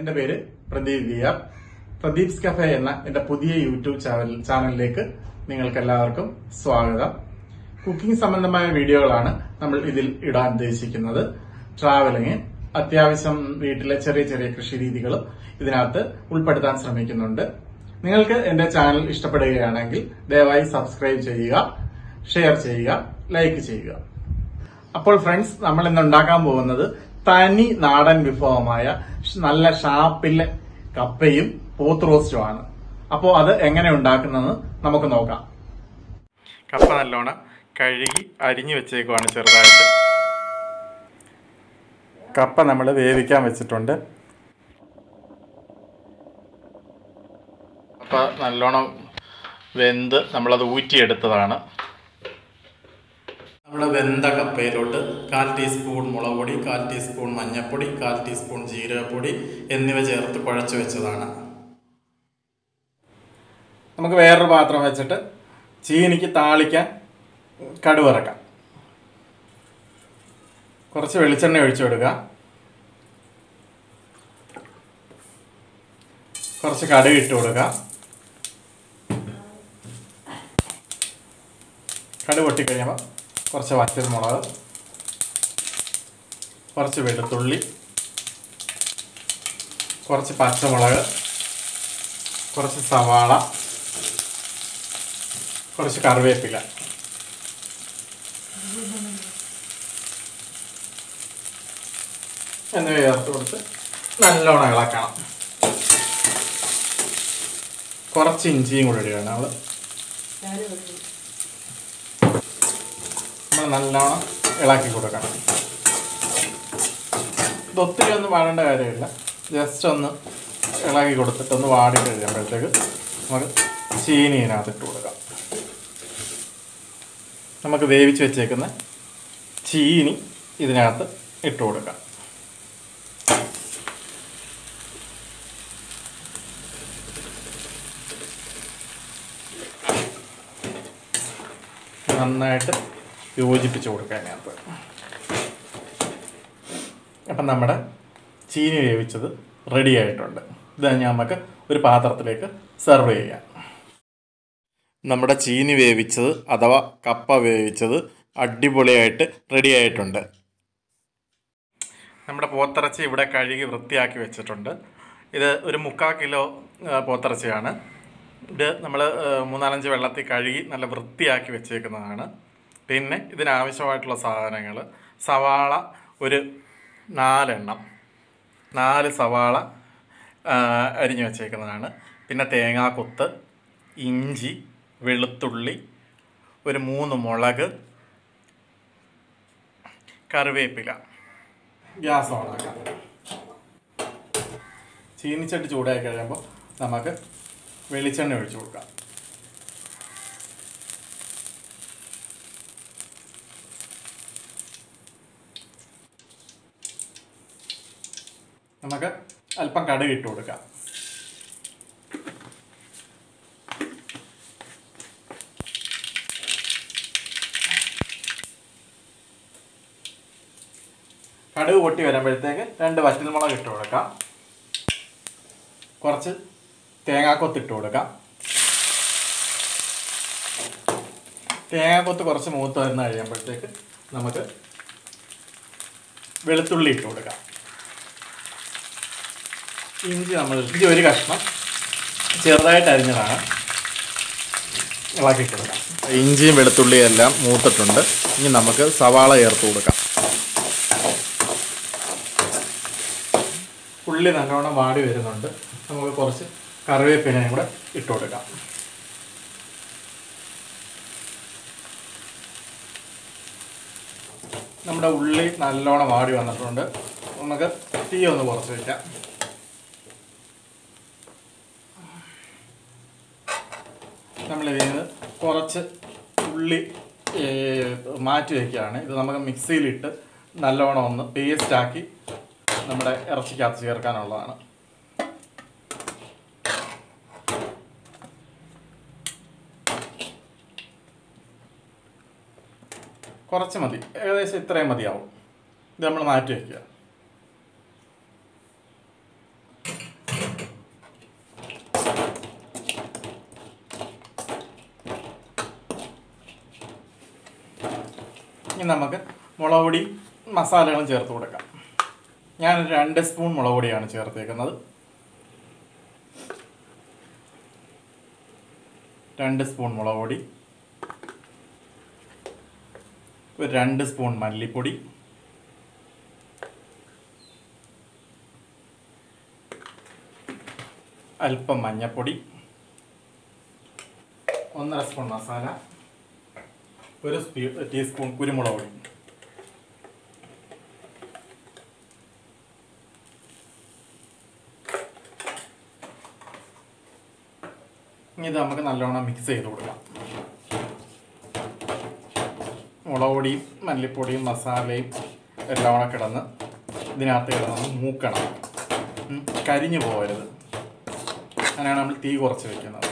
എന്റെ പേര് Pradeep V R Pradeep's cafe എന്ന എന്റെ പുതിയ യൂട്യൂബ് ചാനൽ ചാനലിലേക്ക് നിങ്ങൾക്ക് എല്ലാവർക്കും സ്വാഗതം കുക്കിംഗ് സംബന്ധമായ വീഡിയോകളാണ് നമ്മൾ ഇതിൽ ഇടാൻ ഉദ്ദേശിക്കുന്നത് ട്രാവലിംഗ് അത്യാവശ്യം വീട്ടിലെ ചെറിയ ചെറിയ കൃഷി രീതികളും ഇതിനകത്ത് ഉൾപ്പെടുത്താൻ ശ്രമിക്കുന്നുണ്ട് നിങ്ങൾക്ക് എന്റെ ചാനൽ ഇഷ്ടപ്പെടുകയാണെങ്കിൽ ദയവായി സബ്സ്ക്രൈബ് ചെയ്യുക ഷെയർ ചെയ്യുക ലൈക്ക് ചെയ്യുക അപ്പോൾ ഫ്രണ്ട്സ് നമ്മൾ ഇന്ന് ഉണ്ടാക്കാൻ പോകുന്നത് തനി നാടൻ വിഭവമായ ഷ് നല്ല ഷാപ്പിലെ കപ്പയും പോത്ത് റോസ്റ്റും ആണ് അപ്പോൾ അത് എങ്ങനെ ഉണ്ടാക്കുന്നത് നമുക്ക് നോക്കാം കപ്പ നല്ലോണം കഴുകി അരിഞ്ഞു വെച്ചേക്കുവാണ് ചെറുതായിട്ട് കപ്പ നമ്മൾ വേവിക്കാൻ വെച്ചിട്ടുണ്ട് കപ്പ നല്ലോണം വെന്ത് നമ്മളത് ഊറ്റിയെടുത്തതാണ് നമ്മുടെ വെന്ത കപ്പയിലോട്ട് കാൽ ടീസ്പൂൺ മുളക് പൊടി കാൽ ടീസ്പൂൺ മഞ്ഞൾപ്പൊടി കാൽ ടീസ്പൂൺ ജീരകപ്പൊടി എന്നിവ ചേർത്ത് കുഴച്ച് വെച്ചതാണ് നമുക്ക് വേറൊരു പാത്രം വെച്ചിട്ട് ചീനിക്ക് താളിക്കാൻ കടുവറക്കാം കുറച്ച് വെളിച്ചെണ്ണ ഒഴിച്ചു കൊടുക്കുക കുറച്ച് കടുക് ഇട്ട് കൊടുക്കുക കടുക് പൊട്ടിക്കഴിയുമ്പോൾ കുറച്ച് വറ്റൽമുളക് കുറച്ച് വെളുത്തുള്ളി കുറച്ച് പച്ചമുളക് കുറച്ച് സവാള കുറച്ച് കറിവേപ്പില എന്നിവ ചേർത്ത് കൊടുത്ത് നല്ലോണം ഇളക്കണം കുറച്ച് ഇഞ്ചിയും കൂടി ഇടുകയാണ് നമ്മൾ നമ്മൾ നല്ലോണം ഇളക്കി കൊടുക്കണം ഇത് ഒത്തിരി ഒന്നും വാടേണ്ട കാര്യമില്ല ജസ്റ്റ് ഒന്ന് ഇളക്കി കൊടുത്തിട്ട് ഒന്ന് വാടി കഴിയുമ്പോഴത്തേക്ക് നമുക്ക് ചീനി ഇതിനകത്ത് ഇട്ട് കൊടുക്കാം നമുക്ക് വേവിച്ച് വെച്ചേക്കുന്ന ചീനി ഇതിനകത്ത് ഇട്ട് കൊടുക്കാം നന്നായിട്ട് യോജിപ്പിച്ച് കൊടുക്കുക അതിനകത്ത് അപ്പം നമ്മുടെ ചീനി വേവിച്ചത് റെഡി ആയിട്ടുണ്ട് ഇത് കഴിഞ്ഞ് നമുക്ക് ഒരു പാത്രത്തിലേക്ക് സെർവ് ചെയ്യാം നമ്മുടെ ചീനി വേവിച്ചത് അഥവാ കപ്പ വേവിച്ചത് അടിപൊളിയായിട്ട് റെഡി ആയിട്ടുണ്ട് നമ്മുടെ പോത്തിറച്ചി ഇവിടെ കഴുകി വൃത്തിയാക്കി വെച്ചിട്ടുണ്ട് ഇത് ഒരു മുക്കാൽ കിലോ ആ, പോത്തിറച്ചിയാണ് ഇത് നമ്മൾ മൂന്നാലഞ്ച് വെള്ളത്തിൽ കഴുകി നല്ല വൃത്തിയാക്കി വെച്ചേക്കുന്നതാണ് പിന്നെ ഇതിനാവശ്യമായിട്ടുള്ള സാധനങ്ങൾ സവാള ഒരു നാലെണ്ണം നാല് സവാള ആ, അരിഞ്ഞു വെച്ചേക്കുന്നതാണ് പിന്നെ തേങ്ങാക്കൊത്ത് ഇഞ്ചി വെളുത്തുള്ളി ഒരു മൂന്ന് മുളക് കറിവേപ്പില ഗ്യാസ് ഓണാക്കാം ചീനിച്ചട്ടി ചൂടായി കഴിയുമ്പോൾ നമുക്ക് വെളിച്ചെണ്ണ ഒഴിച്ചു കൊടുക്കാം നമുക്ക് അല്പം കടുക് ഇട്ട് കൊടുക്കാം കടുക് പൊട്ടി വരുമ്പോഴത്തേക്ക് രണ്ട് വറ്റൽമുളക് ഇട്ട് കൊടുക്കാം കുറച്ച് തേങ്ങാക്കൊത്ത് ഇട്ട് കൊടുക്കാം തേങ്ങാക്കൊത്ത് കുറച്ച് മൂത്ത് വരുന്ന കഴിയുമ്പോഴത്തേക്ക് നമുക്ക് വെളുത്തുള്ളി ഇട്ട് കൊടുക്കാം ഇഞ്ചി നമ്മൾ ഇഞ്ചി ഒരു കഷ്ണം ചെറുതായിട്ട് അരിഞ്ഞതാണ് ഇളക്കി കൊടുക്കാം ഇഞ്ചിയും വെളുത്തുള്ളിയും എല്ലാം മൂത്തിട്ടുണ്ട് ഇനി നമുക്ക് സവാള ചേർത്ത് കൊടുക്കാം ഉള്ളി നല്ലോണം വാടി വരുന്നുണ്ട് നമുക്ക് കുറച്ച് കറിവേപ്പിലയും കൂടെ ഇട്ട് കൊടുക്കാം നമ്മുടെ ഉള്ളി നല്ലോണം വാടി വന്നിട്ടുണ്ട് നമുക്ക് തീ ഒന്ന് കുറച്ച് വയ്ക്കാം നമ്മൾ ഇതിന് കുറച്ച് ഉള്ളി ഏ, മാറ്റി വയ്ക്കുകയാണ് ഇത് നമുക്ക് മിക്സിയിലിട്ട് നല്ലോണം ഒന്ന് പേസ്റ്റ് ആക്കി നമ്മുടെ ഇറച്ചിക്കകത്ത് ചേർക്കാനുള്ളതാണ് കുറച്ച് മതി ഏകദേശം ഇത്രയും മതിയാവും ഇത് നമ്മൾ മാറ്റി വയ്ക്കുക ഇനി നമുക്ക് മുളക് പൊടി മസാലകളും ചേർത്ത് കൊടുക്കാം ഞാൻ രണ്ട് സ്പൂൺ മുളക് പൊടിയാണ് ചേർത്തേക്കുന്നത് രണ്ട് സ്പൂൺ മുളക് പൊടി ഒരു രണ്ട് സ്പൂൺ മല്ലിപ്പൊടി അല്പം മഞ്ഞൾപ്പൊടി ഒന്നര സ്പൂൺ മസാല ഒരു സ്പീ ടീസ്പൂൺ കുരുമുളക് പൊടി ഇനി ഇത് നമുക്ക് നല്ലോണം മിക്സ് ചെയ്ത് കൊടുക്കാം മുളക് പൊടിയും മല്ലിപ്പൊടിയും മസാലയും എല്ലാം കൂടെ കിടന്ന് ഇതിനകത്ത് കിടന്ന് മൂക്കണം ഉം, കരിഞ്ഞു പോകരുത് അങ്ങനെയാണ് നമ്മൾ തീ കുറച്ച് വെക്കുന്നത്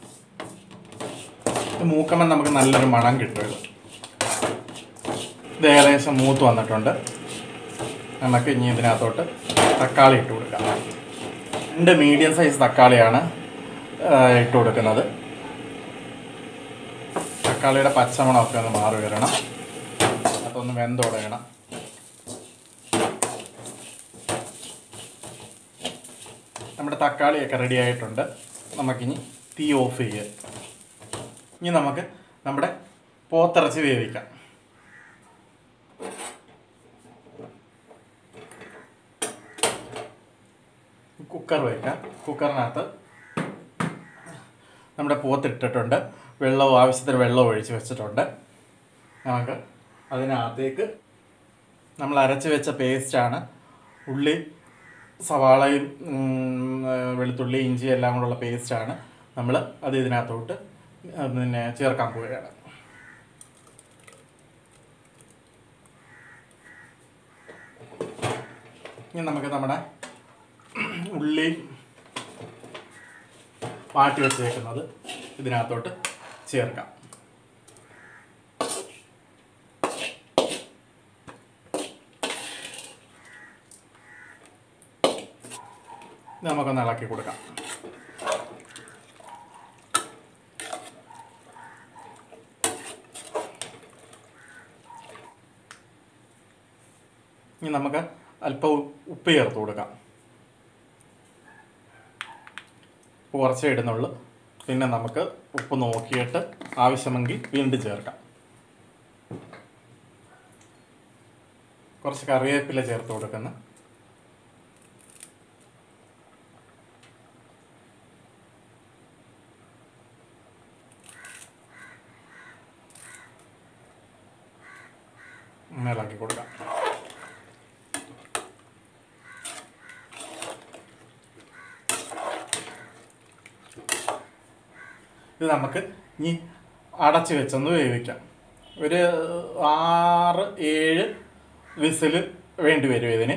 ഇത് മൂക്കുമ്പോൾ നമുക്ക് നല്ലൊരു മണം കിട്ടും ഇത് ഇത് ഏകദേശം മൂത്ത് വന്നിട്ടുണ്ട് നമുക്ക് ഇനി ഇതിനകത്തോട്ട് തക്കാളി ഇട്ട് കൊടുക്കാം രണ്ട് മീഡിയം സൈസ് തക്കാളിയാണ് ആ, ഇട്ട് കൊടുക്കുന്നത് തക്കാളിയുടെ പച്ചമണമൊക്കെ ഒന്ന് മാറി വരണം അതൊന്ന് വെന്തുടയണം നമ്മുടെ തക്കാളിയൊക്കെ റെഡി ആയിട്ടുണ്ട് നമുക്കിനി തീ ഓഫ് ചെയ്യുക ഇനി നമുക്ക് നമ്മുടെ പോത്തിറച്ചി വേവിക്കാം കുക്കർ വയ്ക്കാം കുക്കറിനകത്ത് നമ്മുടെ പോത്തിട്ടിട്ടുണ്ട് വെള്ളവും ആവശ്യത്തിന് വെള്ളം ഒഴിച്ച് വെച്ചിട്ടുണ്ട് നമുക്ക് അതിനകത്തേക്ക് നമ്മൾ അരച്ച് വെച്ച പേസ്റ്റാണ് ഉള്ളി സവാളയും ഉം, വെളുത്തുള്ളി ഇഞ്ചി എല്ലാം കൂടെയുള്ള പേസ്റ്റാണ് നമ്മൾ അത് ഇതിനകത്തോട്ട് പിന്നെ ചേർക്കാൻ പോവുകയാണ് ഇനി നമുക്ക് നമ്മുടെ ഉള്ളി മാറ്റി വെച്ചേക്കുന്നത് ഇതിനകത്തോട്ട് ചേർക്കാം ഇത് നമുക്കൊന്ന് ഇളക്കി കൊടുക്കാം ഇനി നമുക്ക് അല്പം ഉപ്പ് ചേർത്ത് കൊടുക്കാം ഉപ്പ് കുറച്ചേ ഇടുന്നുള്ളൂ പിന്നെ നമുക്ക് ഉപ്പ് നോക്കിയിട്ട് ആവശ്യമെങ്കിൽ വീണ്ടും ചേർക്കാം കുറച്ച് കറിവേപ്പില ചേർത്ത് കൊടുക്കുന്നു ഒന്ന് ഇളക്കി കൊടുക്കാം ഇത് നമുക്ക് ഇനി അടച്ച് വെച്ചൊന്ന് വേവിക്കാം ഒരു ആറ് ഏഴ് വിസിൽ വേണ്ടി വരും ഇതിന്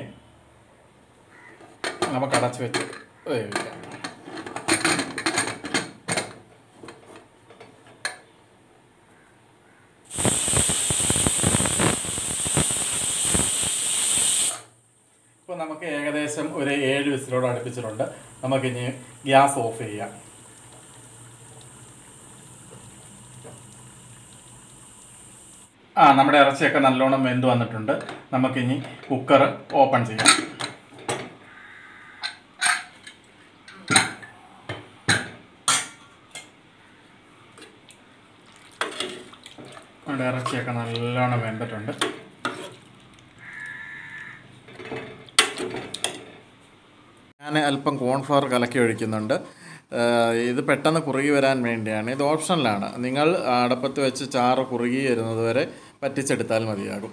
നമുക്ക് അടച്ച് വെച്ച് വേവിക്കാം ഇപ്പോൾ നമുക്ക് ഏകദേശം ഒരു ഏഴ് വിസിലോട് അടുപ്പിച്ചിട്ടുണ്ട് നമുക്കിനി ഗ്യാസ് ഓഫ് ചെയ്യാം ആ നമ്മുടെ ഇറച്ചിയൊക്കെ നല്ലോണം വെന്ത് വന്നിട്ടുണ്ട് നമുക്കിനി കുക്കർ ഓപ്പൺ ചെയ്യാം നമ്മുടെ ഇറച്ചിയൊക്കെ നല്ലോണം വെന്തിട്ടുണ്ട് ഞാൻ അല്പം കോൺഫ്ലവർ കലക്കി ഒഴിക്കുന്നുണ്ട് ഏഹ് ഇത് പെട്ടെന്ന് കുറുകി വരാൻ വേണ്ടിയാണ് ഇത് ഓപ്ഷനിലാണ് നിങ്ങൾ അടപ്പത്ത് വെച്ച് ചാറ് കുറുകി വരുന്നത് വരെ പറ്റിച്ചെടുത്താൽ മതിയാകും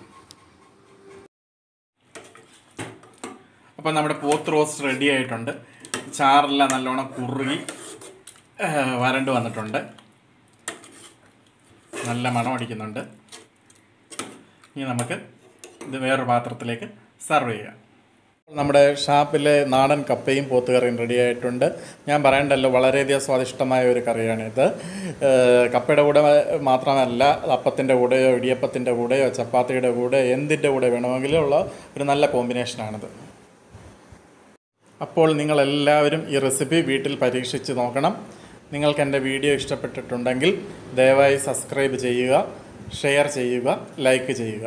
അപ്പം നമ്മുടെ പോത്ത് റോസ്റ്റ് റെഡി ആയിട്ടുണ്ട് ചാറെല്ലാം നല്ലോണം കുറുകി ഏഹ് വരണ്ട് വന്നിട്ടുണ്ട് നല്ല മണം അടിക്കുന്നുണ്ട് ഇനി നമുക്ക് ഇത് വേറൊരു പാത്രത്തിലേക്ക് സെർവ് ചെയ്യാം നമ്മുടെ ഷാപ്പിലെ നാടൻ കപ്പയും പോത്തുകറിയും റെഡി ആയിട്ടുണ്ട് ഞാൻ പറയണ്ടല്ലോ വളരെയധികം സ്വാദിഷ്ടമായ ഒരു കറിയാണിത് ഏഹ് കപ്പയുടെ കൂടെ മാത്രമല്ല അപ്പത്തിൻ്റെ കൂടെയോ ഇടിയപ്പത്തിൻ്റെ കൂടെയോ ചപ്പാത്തിയുടെ കൂടെ എന്തിൻ്റെ കൂടെ വേണമെങ്കിലും ഉള്ള ഒരു നല്ല കോമ്പിനേഷനാണിത് അപ്പോൾ നിങ്ങളെല്ലാവരും ഈ റെസിപ്പി വീട്ടിൽ പരീക്ഷിച്ച് നോക്കണം നിങ്ങൾക്ക് എൻ്റെ വീഡിയോ ഇഷ്ടപ്പെട്ടിട്ടുണ്ടെങ്കിൽ ദയവായി സബ്സ്ക്രൈബ് ചെയ്യുക ഷെയർ ചെയ്യുക ലൈക്ക് ചെയ്യുക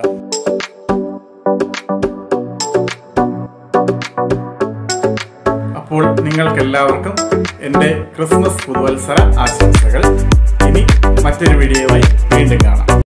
അപ്പോൾ നിങ്ങൾക്ക് എല്ലാവർക്കും എൻ്റെ ക്രിസ്മസ് പുതുവത്സര ആശംസകൾ ഇനി മറ്റൊരു വീഡിയോയുമായി വീണ്ടും കാണാം